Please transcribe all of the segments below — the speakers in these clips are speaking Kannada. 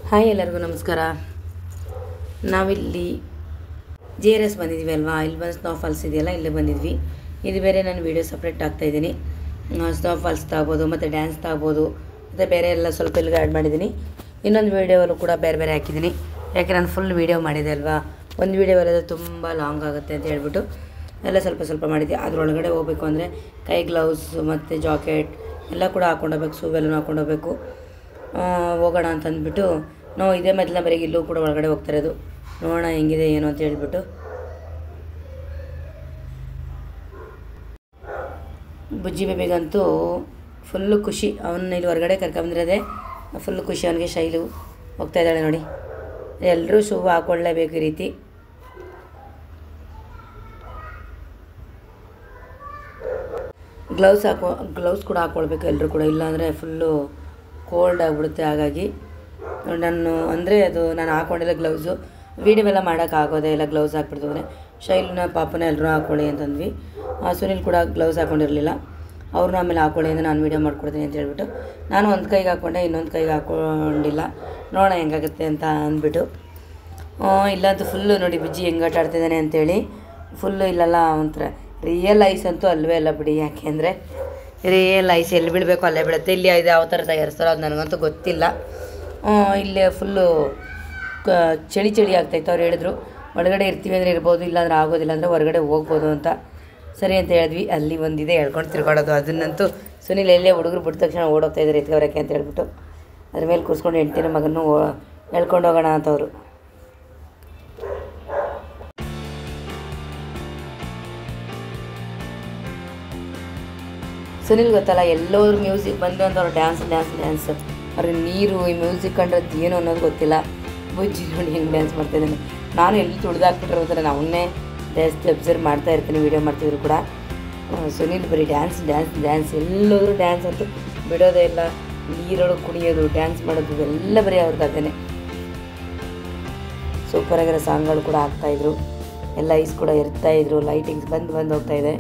ಹಾಯ್ ಎಲ್ಲರಿಗೂ ನಮಸ್ಕಾರ ನಾವಿಲ್ಲಿ ಜೆ ಆರ್ ಎಸ್ ಬಂದಿದ್ವಿ ಅಲ್ವಾ ಇಲ್ಲಿ ಬಂದು ಸ್ನೋ ಫಾಲ್ಸ್ ಇದೆಯಲ್ಲ ಇಲ್ಲೇ ಬಂದಿದ್ವಿ ಇದು ಬೇರೆ ನಾನು ವೀಡಿಯೋ ಸಪ್ರೇಟ್ ಹಾಕ್ತಾಯಿದ್ದೀನಿ ಸ್ನೋ ಫಾಲ್ಸ್ ತಗ್ಬೋದು ಮತ್ತು ಡ್ಯಾನ್ಸ್ ತಗ್ಬೋದು ಮತ್ತು ಬೇರೆ ಎಲ್ಲ ಸ್ವಲ್ಪ ಇಲ್ಲಿಗೆ ಆ್ಯಡ್ ಮಾಡಿದ್ದೀನಿ ಇನ್ನೊಂದು ವೀಡಿಯೋಲ್ಲೂ ಕೂಡ ಬೇರೆ ಬೇರೆ ಹಾಕಿದ್ದೀನಿ ಯಾಕೆ ನಾನು ಫುಲ್ ವೀಡಿಯೋ ಮಾಡಿದೆ ಅಲ್ವಾ ಒಂದು ವೀಡಿಯೋ ಎಲ್ಲ ತುಂಬ ಲಾಂಗ್ ಆಗುತ್ತೆ ಅಂತ ಹೇಳ್ಬಿಟ್ಟು ಎಲ್ಲ ಸ್ವಲ್ಪ ಸ್ವಲ್ಪ ಮಾಡಿದ್ದೆ ಅದರೊಳಗಡೆ ಹೋಗ್ಬೇಕು ಅಂದರೆ ಕೈ ಗ್ಲೌಸ್ ಮತ್ತು ಜಾಕೆಟ್ ಎಲ್ಲ ಕೂಡ ಹಾಕ್ಕೊಂಡೋಗ್ಬೇಕು ಶೂವೆಲ್ಲೂ ಹಾಕ್ಕೊಂಡೋಗ್ಬೇಕು ಆ, ಹೋಗೋಣ ಅಂತ ಅಂದ್ಬಿಟ್ಟು ನಾವು ಇದೇ ಮೊದಲ ಬರೀ ಇಲ್ಲೂ ಕೂಡ ಒಳಗಡೆ ಹೋಗ್ತಾ ಇರೋದು ನೋಡೋಣ ಹೆಂಗಿದೆ ಏನು ಅಂತ ಹೇಳ್ಬಿಟ್ಟು ಬುಜ್ಜಿ ಬೇಬಿಗಂತೂ ಫುಲ್ಲು ಖುಷಿ ಅವನ್ನ ಇಲ್ಲಿ ಹೊರಗಡೆ ಕರ್ಕೊಂಬಂದಿರೋದೆ ಫುಲ್ಲು ಖುಷಿ ಅವನಿಗೆ ಶೈಲು ಹೋಗ್ತಾ ಇದ್ದಾಳೆ ನೋಡಿ ಎಲ್ಲರೂ ಶೂ ಹಾಕ್ಕೊಳ್ಳೇಬೇಕು ಈ ರೀತಿ ಗ್ಲೌಸ್ ಹಾಕೋ ಗ್ಲೌಸ್ ಕೂಡ ಹಾಕ್ಕೊಳ್ಬೇಕು ಎಲ್ಲರೂ ಕೂಡ ಇಲ್ಲಾಂದರೆ ಫುಲ್ಲು ಕೋಲ್ಡ್ ಆಗಿಬಿಡುತ್ತೆ ಹಾಗಾಗಿ ನಾನು ಅಂದರೆ ಅದು ನಾನು ಹಾಕ್ಕೊಂಡಿಲ್ಲ ಗ್ಲೌಸು ವೀಡಿಯೋ ಎಲ್ಲ ಮಾಡೋಕ್ಕಾಗೋದೇ ಇಲ್ಲ ಗ್ಲೌಸ್ ಹಾಕ್ಬಿಡ್ತು ಅಂದರೆ ಶೈಲನ ಪಾಪನ ಎಲ್ಲರೂ ಹಾಕ್ಕೊಳ್ಳಿ ಅಂತಂದ್ವಿ ಆ, ಸುನಿಲ್ ಕೂಡ ಗ್ಲೌಸ್ ಹಾಕ್ಕೊಂಡಿರಲಿಲ್ಲ ಅವ್ರನ್ನ ಆಮೇಲೆ ಹಾಕ್ಕೊಳ್ಳಿ ಅಂತ ನಾನು ವೀಡಿಯೋ ಮಾಡ್ಕೊಡ್ತೀನಿ ಅಂತ ಹೇಳ್ಬಿಟ್ಟು ನಾನು ಒಂದು ಕೈಗೆ ಹಾಕ್ಕೊಂಡೆ ಇನ್ನೊಂದು ಕೈಗೆ ಹಾಕ್ಕೊಂಡಿಲ್ಲ ನೋಡೋಣ ಹೆಂಗಾಗುತ್ತೆ ಅಂತ ಅಂದ್ಬಿಟ್ಟು ಆ, ಇಲ್ಲಂತೂ ಫುಲ್ಲು ನೋಡಿ ಬಿಜ್ಜಿ ಹೆಂಗೆ ಆಟ ಆಡ್ತಿದ್ದಾನೆ ಅಂತೇಳಿ ಫುಲ್ಲು ಇಲ್ಲೆಲ್ಲ ಒಂಥರ ರಿಯಲ್ ಐಸ್ ಅಂತೂ ಅಲ್ವೇ ಅಲ್ಲ ಬಿಡಿ ಯಾಕೆಂದರೆ ರಿಯಲ್ ಐಸ್ ಎಲ್ಲಿ ಬೀಳಬೇಕು ಅಲ್ಲೇ ಬೀಳುತ್ತೆ ಇಲ್ಲಿ ಇದು ಯಾವ ಥರ ತಯಾರಿಸ್ತಾರೋ ಅದು ನನಗಂತೂ ಗೊತ್ತಿಲ್ಲ ಆ, ಇಲ್ಲಿ ಫುಲ್ಲು ಕ ಚಳಿ ಚಳಿ ಆಗ್ತಾಯಿತ್ತು ಅವ್ರು ಹೇಳಿದ್ರು ಒಳಗಡೆ ಇರ್ತೀವಿ ಅಂದರೆ ಇರ್ಬೋದು ಇಲ್ಲಾಂದ್ರೆ ಆಗೋದಿಲ್ಲ ಅಂದರೆ ಹೊರಗಡೆ ಹೋಗ್ಬೋದು ಅಂತ ಸರಿ ಅಂತ ಹೇಳಿದ್ವಿ ಅಲ್ಲಿ ಒಂದಿದೆ ಹೇಳ್ಕೊಂಡು ತಿರ್ಗಾಡೋದು ಅದನ್ನಂತೂ ಸುನಿಲ್ ಎಲ್ಲೇ ಹುಡುಗರು ಬಿಟ್ಟ ತಕ್ಷಣ ಓಡೋಗ್ತಾ ಇದ್ದಾರೆ ಎತ್ಕೊರಕ್ಕೆ ಅಂತ ಹೇಳ್ಬಿಟ್ಟು ಅದ್ರ ಮೇಲೆ ಕೂರಿಸ್ಕೊಂಡು ಹೆಂಡ್ತಿನ ಮಗನೂ ಹೇಳ್ಕೊಂಡು ಹೋಗೋಣ ಅಂತ ಅವರು ಸುನಿಲ್ ಗೊತ್ತಲ್ಲ ಎಲ್ಲೋದ್ರು ಮ್ಯೂಸಿಕ್ ಬಂದು ಅಂತ ಅವ್ರು ಡ್ಯಾನ್ಸ್ ಡ್ಯಾನ್ಸ್ ಡ್ಯಾನ್ಸ್ ಅವ್ರಿಗೆ ನೀರು ಈ ಮ್ಯೂಸಿಕ್ ಕಂಡ್ರದ್ದು ಏನು ಅನ್ನೋದು ಗೊತ್ತಿಲ್ಲ ಬುಜ್ಜಿ ನೋಡಿ ಹೆಂಗೆ ಡ್ಯಾನ್ಸ್ ಮಾಡ್ತಾಯಿದ್ದಾನೆ ನಾನು ಎಲ್ಲಿ ತುಳಿದಾಕ್ಬಿಟ್ಟಿರೋ ನಾನು ಅವನ್ನೇ ಜಾಸ್ತಿ ಅಬ್ಸರ್ವ್ ಮಾಡ್ತಾ ಇರ್ತೀನಿ ವೀಡಿಯೋ ಮಾಡ್ತಿದ್ರು ಕೂಡ ಆ, ಸುನಿಲ್ ಬರೀ ಡ್ಯಾನ್ಸ್ ಡ್ಯಾನ್ಸ್ ಡ್ಯಾನ್ಸ್ ಎಲ್ಲೋದ್ರು ಡ್ಯಾನ್ಸ್ ಅಂತೂ ಬಿಡೋದೇ ಇಲ್ಲ ನೀರೊಳಗೆ ಕುಣಿಯೋದು ಡ್ಯಾನ್ಸ್ ಮಾಡೋದು ಇವೆಲ್ಲ ಬರೀ ಅವ್ರದ್ದು ಅದೇನೆ ಸೂಪರಾಗಿರೋ ಸಾಂಗ್ಗಳು ಕೂಡ ಹಾಕ್ತಾಯಿದ್ರು ಎಲ್ಲ ಐಸ್ ಕೂಡ ಇರ್ತಾಯಿದ್ರು ಲೈಟಿಂಗ್ಸ್ ಬಂದು ಬಂದು ಹೋಗ್ತಾ ಇದೆ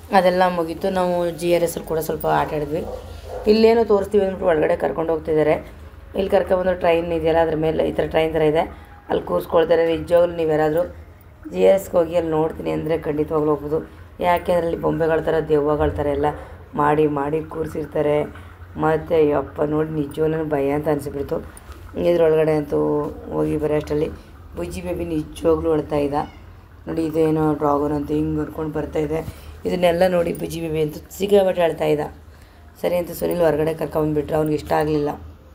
ಅದೆಲ್ಲ ಮುಗೀತು ನಾವು ಜಿ ಆರ್ ಎಸ್ ಅಲ್ಲಿ ಕೂಡ ಸ್ವಲ್ಪ ಆಟ ಆಡಿದ್ವಿ ಇಲ್ಲೇನೋ ತೋರಿಸ್ತೀವಿ ಅಂದ್ಬಿಟ್ಟು ಒಳಗಡೆ ಕರ್ಕೊಂಡು ಹೋಗ್ತಿದ್ದಾರೆ ಇಲ್ಲಿ ಕರ್ಕೊಬಂದು ಟ್ರೈನ್ ಇದೆಯಲ್ಲ ಅದ್ರ ಮೇಲೆ ಈ ಥರ ಟ್ರೈನ್ ಥರ ಇದೆ ಅಲ್ಲಿ ಕೂರಿಸ್ಕೊಳ್ತಾರೆ ನಿಜವಾಗ್ಲೂ ನೀವು ಯಾರಾದರೂ ಜಿ ಆರ್ ಎಸ್ಗೆ ಹೋಗಿ ಅಲ್ಲಿ ನೋಡ್ತೀನಿ ಅಂದರೆ ಖಂಡಿತವಾಗ್ಲೂ ಹೋಗ್ಬೋದು ಯಾಕೆಂದರೆ ಅಲ್ಲಿ ಬೊಂಬೆಗಳ ಥರ ದೆವ್ವಗಳ ಥರ ಎಲ್ಲ ಮಾಡಿ ಮಾಡಿ ಕೂರಿಸಿರ್ತಾರೆ ಮತ್ತು ಯಪ್ಪ ನೋಡಿ ನಿಜವಾಗ್ಲೂ ಭಯ ಅಂತ ಅನಿಸ್ಬಿಡ್ತು ಇದ್ರೊಳಗಡೆ ಅಂತೂ ಹೋಗಿ ಬರೋ ಅಷ್ಟರಲ್ಲಿ ಬುಜ್ಜಿ ಬೇಬಿ ನಿಜವಾಗ್ಲೂ ಅಳ್ತಾ ಇದ್ದ ನೋಡಿ ಇದೇನೋ ಡ್ರಾಗನ್ ಅಂತ ಹಿಂಗೆ ಬರ್ಕೊಂಡು ಬರ್ತಾ ಇದೆ ಇದನ್ನೆಲ್ಲ ನೋಡಿ ಬುಜ್ಜಿ ಬೇಬಿ ಅಂತ ಸಿಕ್ಕಾಪಟ್ಟೆ ಅಳ್ತಾ ಇದ್ದ ಸರಿ ಅಂತ ಸುನಿಲ್ ಹೊರಗಡೆ ಕರ್ಕೊಂಬಂದ್ಬಿಟ್ರೆ ಅವ್ನಿಗೆ ಇಷ್ಟ ಆಗಲಿಲ್ಲ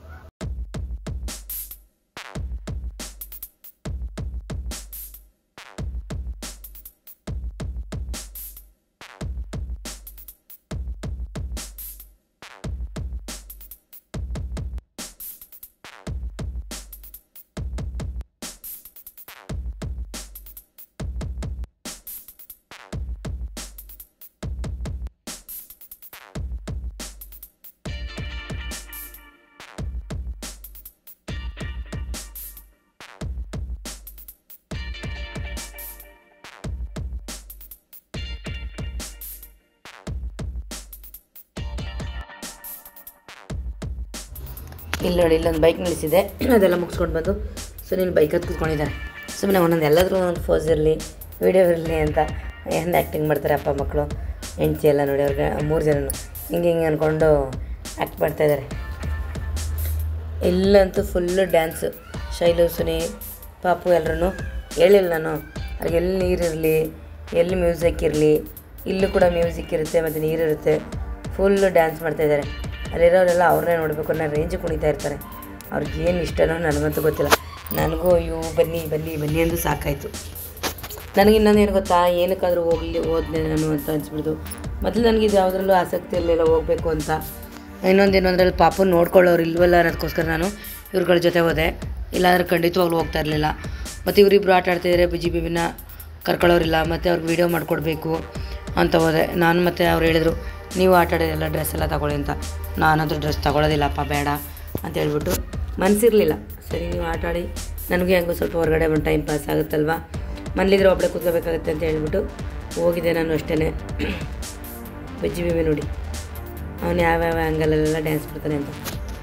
ಇಲ್ಲಿ ನೋಡಿ ಇಲ್ಲೊಂದು ಬೈಕ್ ನಿಲ್ಲಿಸಿದೆ ಅದೆಲ್ಲ ಮುಗಿಸ್ಕೊಂಡು ಬಂದು ಸುನಿಲ್ ಬೈಕ್ ಹತ್ತು ಕೂತ್ಕೊಂಡಿದ್ದಾರೆ ಸುಮ್ಮನೆ ಒಂದೊಂದು ಎಲ್ಲಾದರೂ ಒಂದೊಂದು ಫೋಸ್ ಇರಲಿ ವೀಡಿಯೋ ಇರಲಿ ಅಂತ ಏನು ಆ್ಯಕ್ಟಿಂಗ್ ಮಾಡ್ತಾರೆ ಅಪ್ಪ ಮಕ್ಕಳು ಹೆಂಡ್ತಿ ಎಲ್ಲ ನೋಡಿ ಅವ್ರಿಗೆ ಮೂರು ಜನನು ಹಿಂಗೆ ಹಿಂಗೆ ಅಂದ್ಕೊಂಡು ಆ್ಯಕ್ಟ್ ಮಾಡ್ತಾಯಿದ್ದಾರೆ ಇಲ್ಲಂತೂ ಫುಲ್ಲು ಡ್ಯಾನ್ಸು ಶೈಲು ಸುನಿ ಪಾಪು ಎಲ್ಲರೂ ಹೇಳಿಲ್ಲ ನಾನು ಅವ್ರಿಗೆ ಎಲ್ಲಿ ನೀರಿರಲಿ ಎಲ್ಲಿ ಮ್ಯೂಸಿಕ್ ಇರಲಿ ಇಲ್ಲೂ ಕೂಡ ಮ್ಯೂಸಿಕ್ ಇರುತ್ತೆ ಮತ್ತು ನೀರಿರುತ್ತೆ ಫುಲ್ಲು ಡ್ಯಾನ್ಸ್ ಮಾಡ್ತಾಯಿದ್ದಾರೆ ಅಲ್ಲಿರೋರೆಲ್ಲ ಅವ್ರನ್ನೇ ನೋಡಬೇಕು ಅನ್ನೋ ರೇಂಜ್ ಕುಣಿತಾ ಇರ್ತಾರೆ ಅವ್ರಿಗೆ ಏನು ಇಷ್ಟನೋ ನನಗಂತೂ ಗೊತ್ತಿಲ್ಲ ನನಗೂ ಅಯ್ಯೋ ಬನ್ನಿ ಬನ್ನಿ ಬನ್ನಿ ಅಂದು ಸಾಕಾಯಿತು ನನಗೆ ಇನ್ನೊಂದು ಏನು ಗೊತ್ತಾ ಏನಕ್ಕಾದರೂ ಹೋಗಲಿ ಹೋದ್ನೆ ನಾನು ಅಂತ ಅನ್ಸ್ಬಿಡ್ತು ಮೊದಲು ನನಗೆ ಇದು ಯಾವುದ್ರಲ್ಲೂ ಆಸಕ್ತಿ ಇರಲಿಲ್ಲ ಹೋಗಬೇಕು ಅಂತ ಇನ್ನೊಂದೇನು ಅಂದರೆ ಪಾಪು ನೋಡ್ಕೊಳ್ಳೋರು ಇಲ್ವಲ್ಲ ಅನ್ನೋದಕ್ಕೋಸ್ಕರ ನಾನು ಇವ್ರುಗಳ ಜೊತೆ ಹೋದೆ ಇಲ್ಲಾಂದ್ರೆ ಖಂಡಿತವಾಗ್ಲೂ ಹೋಗ್ತಾ ಇರಲಿಲ್ಲ ಮತ್ತು ಇವರಿಬ್ಬರು ಆಟ ಆಡ್ತಿದ್ದಾರೆ ಬುಜ್ಜಿ ಬೇಬಿನ ಕರ್ಕೊಳ್ಳೋರಿಲ್ಲ ಮತ್ತು ಅವ್ರಿಗೆ ವೀಡಿಯೋ ಮಾಡಿಕೊಡ್ಬೇಕು ಅಂತ ಹೋದೆ ನಾನು ಮತ್ತು ಅವ್ರು ಹೇಳಿದರು ನೀವು ಆಟ ಆಡೋದೆಲ್ಲ ಡ್ರೆಸ್ ಎಲ್ಲ ತಗೊಳ್ಳಿ ಅಂತ ನಾನಂತೂ ಡ್ರೆಸ್ ತಗೊಳ್ಳೋದಿಲ್ಲಪ್ಪ ಬೇಡ ಅಂತ ಹೇಳ್ಬಿಟ್ಟು ಮನಸ್ಸಿರಲಿಲ್ಲ ಸರಿ ನೀವು ಆಟ ಆಡಿ ನನಗೂ ಹೆಂಗೋ ಸ್ವಲ್ಪ ಹೊರಗಡೆ ಒಂದು ಟೈಮ್ ಪಾಸ್ ಆಗುತ್ತಲ್ವಾ ಮನೇಲಿದ್ರೆ ಒಬ್ಬಳೆ ಕೂತ್ಕೋಬೇಕಾಗುತ್ತೆ ಅಂತ ಹೇಳ್ಬಿಟ್ಟು ಹೋಗಿದ್ದೆ ನಾನು ಅಷ್ಟೇ ಬಜ್ಜಿ ಬೇಬಿ ನೋಡಿ ಅವನು ಯಾವ್ಯಾವ ಆ್ಯಂಗಲಲ್ಲೆಲ್ಲ ಡ್ಯಾನ್ಸ್ ಮಾಡ್ತಾನೆ ಅಂತ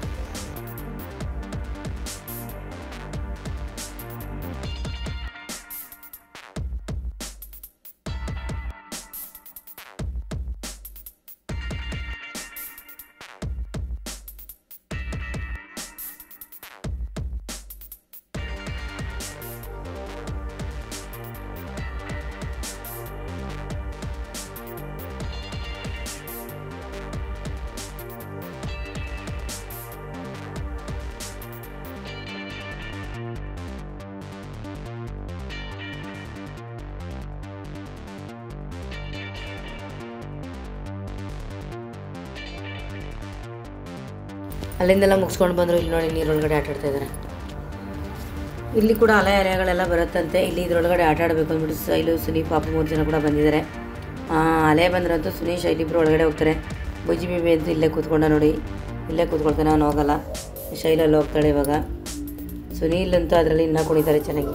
ಅಲ್ಲಿಂದೆಲ್ಲ ಮುಗಿಸ್ಕೊಂಡು ಬಂದರು ಇಲ್ಲಿ ನೋಡಿ ನೀರೊಳಗಡೆ ಆಟ ಆಡ್ತಾ ಇದ್ದಾರೆ ಇಲ್ಲಿ ಕೂಡ ಅಲೆ ಅಲೆಗಳೆಲ್ಲ ಬರುತ್ತಂತೆ ಇಲ್ಲಿ ಇದ್ರೊಳಗಡೆ ಆಟ ಆಡಬೇಕು ಅಂದ್ಬಿಟ್ಟು ಸೈಲು ಸುನಿ ಪಾಪು ಮೂರು ಜನ ಕೂಡ ಬಂದಿದ್ದಾರೆ ಆ, ಅಲೆ ಬಂದ್ರಂತೂ ಸುನಿ ಶೈಲಿ ಇಬ್ಬರು ಒಳಗಡೆ ಹೋಗ್ತಾರೆ ಬುಜ್ಜಿ ಬೇಬಿ ಅಂತೂ ಇಲ್ಲೇ ಕೂತ್ಕೊಂಡ ನೋಡಿ ಇಲ್ಲೇ ಕೂತ್ಕೊಳ್ತಾನೆ ಅವನು ಹೋಗಲ್ಲ ಶೈಲಲ್ಲಿ ಹೋಗ್ತಾಳೆ ಇವಾಗ ಸುನೀಲ್ ಅಂತೂ ಅದರಲ್ಲಿ ಇನ್ನೂ ಕುಣಿತಾರೆ ಚೆನ್ನಾಗಿ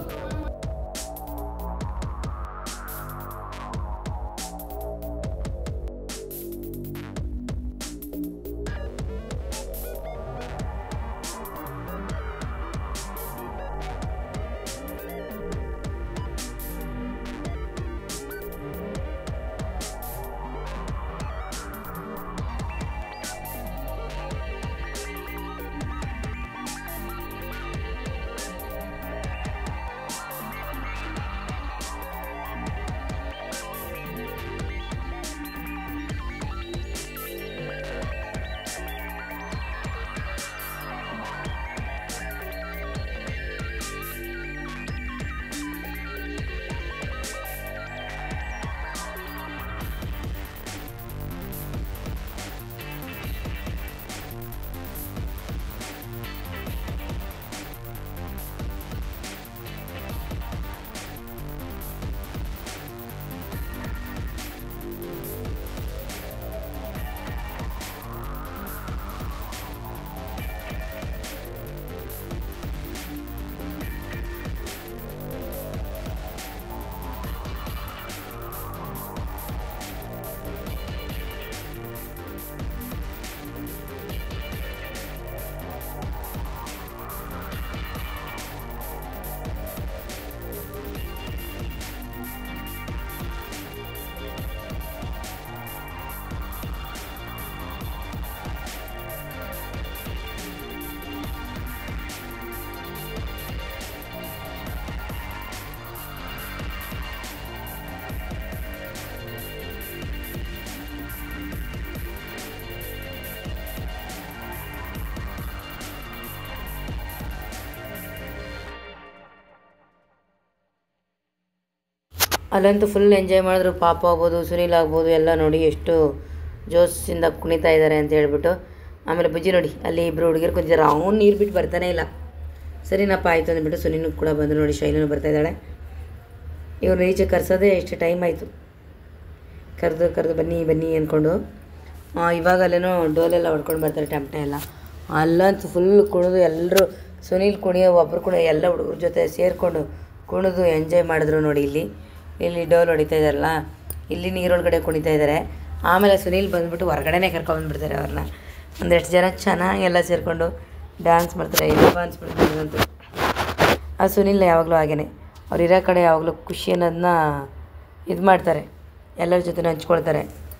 ಅಲ್ಲಂತೂ ಫುಲ್ ಎಂಜಾಯ್ ಮಾಡಿದ್ರು ಪಾಪ ಆಗ್ಬೋದು ಸುನೀಲ್ ಆಗ್ಬೋದು ಎಲ್ಲ ನೋಡಿ ಎಷ್ಟು ಜೋಶಿಂದ ಕುಣಿತಾ ಇದ್ದಾರೆ ಅಂತ ಹೇಳ್ಬಿಟ್ಟು ಆಮೇಲೆ ಬುಜ್ಜಿ ನೋಡಿ ಅಲ್ಲಿ ಇಬ್ಬರು ಹುಡುಗಿರು ಕುಂತಿದ್ದಾರೆ ಅವ್ನು ನೀರು ಬಿಟ್ಟು ಬರ್ತಾನೆ ಇಲ್ಲ ಸರಿನಪ್ಪ ಆಯಿತು ಅಂದ್ಬಿಟ್ಟು ಸುನೀನು ಕೂಡ ಬಂದು ನೋಡಿ ಶೈಲನು ಬರ್ತಾ ಇದ್ದಾಳೆ ಇವ್ರು ಈಚೆ ಕರ್ಸೋದೇ ಎಷ್ಟು ಟೈಮ್ ಆಯಿತು ಕರೆದು ಕರೆದು ಬನ್ನಿ ಬನ್ನಿ ಅಂದ್ಕೊಂಡು ಇವಾಗ ಅಲ್ಲೇನೋ ಡೋಲೆಲ್ಲ ಹೊಡ್ಕೊಂಡು ಬರ್ತಾರೆ ಟಮಟೆ ಎಲ್ಲ ಅಲ್ಲಂತೂ ಫುಲ್ ಕುಣಿದು ಎಲ್ಲರೂ ಸುನೀಲ್ ಕುಣಿಯೋ ಒಬ್ಬರು ಕೂಡ ಎಲ್ಲ ಹುಡುಗರ ಜೊತೆ ಸೇರಿಕೊಂಡು ಕುಣಿದು ಎಂಜಾಯ್ ಮಾಡಿದ್ರು ನೋಡಿ ಇಲ್ಲಿ ಇಲ್ಲಿ ಡೋಲ್ ಹೊಡಿತಾ ಇದ್ದಾರಲ್ಲ ಇಲ್ಲಿ ನೀರೊಳಗಡೆ ಕುಣಿತಾ ಇದ್ದಾರೆ ಆಮೇಲೆ ಸುನೀಲ್ ಬಂದ್ಬಿಟ್ಟು ಹೊರಗಡೆನೇ ಕರ್ಕೊಂಡ್ಬಂದ್ಬಿಡ್ತಾರೆ ಅವ್ರನ್ನ ಒಂದೆಷ್ಟು ಜನ ಚೆನ್ನಾಗಿ ಎಲ್ಲ ಸೇರಿಕೊಂಡು ಡ್ಯಾನ್ಸ್ ಮಾಡ್ತಾರೆ ಎಲ್ಲ ಡ್ಯಾನ್ಸ್ ಮಾಡ್ತಾರೆ ಅಂತೂ ಆ ಸುನಿಲ್ ಯಾವಾಗಲೂ ಹಾಗೇನೆ ಅವ್ರು ಇರೋ ಕಡೆ ಯಾವಾಗಲೂ ಖುಷಿ ಅನ್ನೋದನ್ನ ಇದು ಮಾಡ್ತಾರೆ ಎಲ್ಲರ ಜೊತೆ ಹಂಚ್ಕೊಳ್ತಾರೆ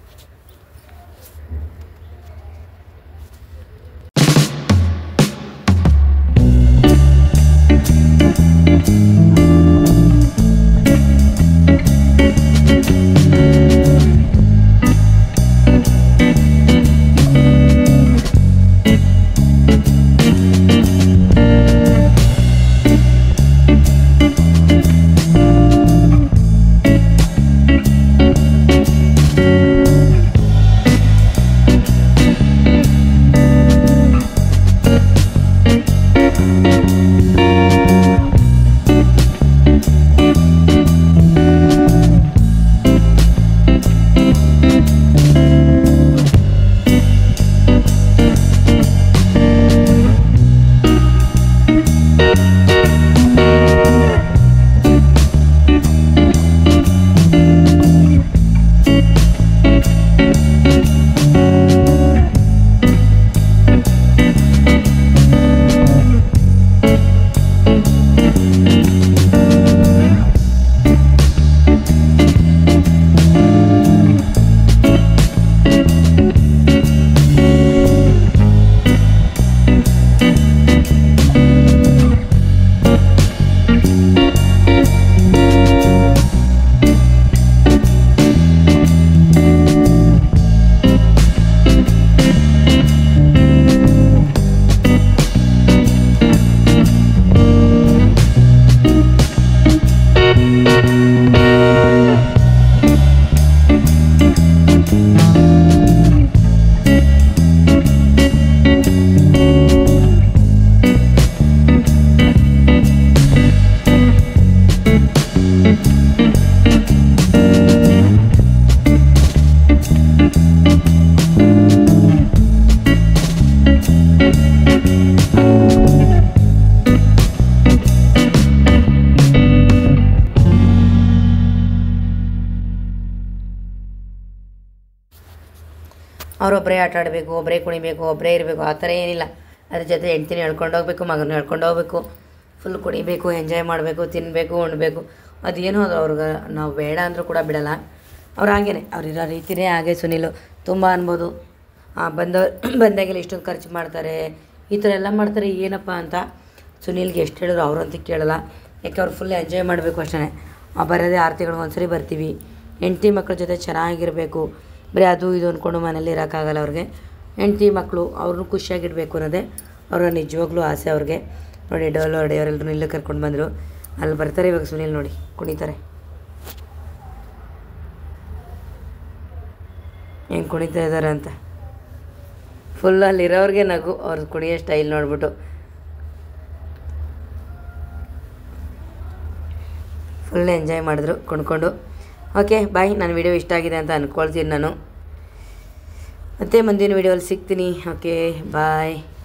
ಅವರೊಬ್ಬರೇ ಆಟ ಆಡಬೇಕು ಒಬ್ಬರೇ ಕುಣಿಬೇಕು ಒಬ್ಬರೇ ಇರಬೇಕು ಆ ಥರ ಏನಿಲ್ಲ ಅದ್ರ ಜೊತೆ ಹೆಂಡ್ತಿನ ಹೇಳ್ಕೊಂಡು ಹೋಗ್ಬೇಕು ಮಗನ ಹೇಳ್ಕೊಂಡು ಹೋಗ್ಬೇಕು ಫುಲ್ ಕುಣಿಬೇಕು ಎಂಜಾಯ್ ಮಾಡಬೇಕು ತಿನ್ನಬೇಕು ಉಣ್ಬೇಕು ಅದೇನೋ ಅದು ಅವ್ರಿಗೆ ನಾವು ಬೇಡ ಅಂದರೂ ಕೂಡ ಬಿಡಲ್ಲ ಅವ್ರು ಹಾಗೇನೆ ಅವ್ರಿರೋ ರೀತಿಯೇ ಹಾಗೆ ಸುನೀಲು ತುಂಬ ಅನ್ಬೋದು ಆ, ಬಂದ ಬಂದಾಗೆಲ್ಲ ಇಷ್ಟೊಂದು ಖರ್ಚು ಮಾಡ್ತಾರೆ ಈ ಥರ ಎಲ್ಲ ಮಾಡ್ತಾರೆ ಏನಪ್ಪ ಅಂತ ಸುನೀಲ್ಗೆ ಎಷ್ಟು ಹೇಳಿದ್ರು ಅವ್ರಂತೂ ಕೇಳಲ್ಲ ಯಾಕೆ ಅವ್ರು ಫುಲ್ ಎಂಜಾಯ್ ಮಾಡಬೇಕು ಅಷ್ಟೇ ಬರೋದೇ ಆರು ತಿಂಗಳಿಗೆ ಒಂದ್ಸರಿ ಬರ್ತೀವಿ ಹೆಂಡ್ತಿ ಮಕ್ಳ ಜೊತೆ ಚೆನ್ನಾಗಿರಬೇಕು ಬರೀ ಅದು ಇದು ಅಂದ್ಕೊಂಡು ಮನೇಲಿ ಇರೋಕ್ಕಾಗಲ್ಲ ಅವ್ರಿಗೆ ಹೆಂಡ್ತಿ ಮಕ್ಕಳು ಅವ್ರನ್ನೂ ಖುಷಿಯಾಗಿಡಬೇಕು ಅನ್ನೋದೇ ಅವರ ನಿಜವಾಗ್ಲೂ ಆಸೆ ಅವ್ರಿಗೆ ನೋಡಿ ಡೋಲ್ ಹೊಡೆಯೋರೆಲ್ಲರೂ ಇಲ್ಲೇ ಕರ್ಕೊಂಡು ಬಂದರು ಅಲ್ಲಿ ಬರ್ತಾರೆ ಇವಾಗ ಸುನೀಲ್ ನೋಡಿ ಕುಣಿತಾರೆ ಹೆಂಗೆ ಕುಣಿತಾ ಇದ್ದಾರೆ ಅಂತ ಫುಲ್ ಅಲ್ಲಿರೋರಿಗೆ ನಗು ಅವ್ರ ಕುಣಿಯೋ ಸ್ಟೈಲ್ ನೋಡ್ಬಿಟ್ಟು ಫುಲ್ ಎಂಜಾಯ್ ಮಾಡಿದ್ರು ಕುಣ್ಕೊಂಡು ಓಕೆ ಬಾಯ್ ನನ್ನ ವಿಡಿಯೋ ಇಷ್ಟ ಆಗಿದೆ ಅಂತ ಅಂದ್ಕೊಳ್ತೀನಿ ನಾನು ಮತ್ತೆ ಮುಂದಿನ ವಿಡಿಯೋಲ್ಲಿ ಸಿಗ್ತೀನಿ ಓಕೆ ಬಾಯ್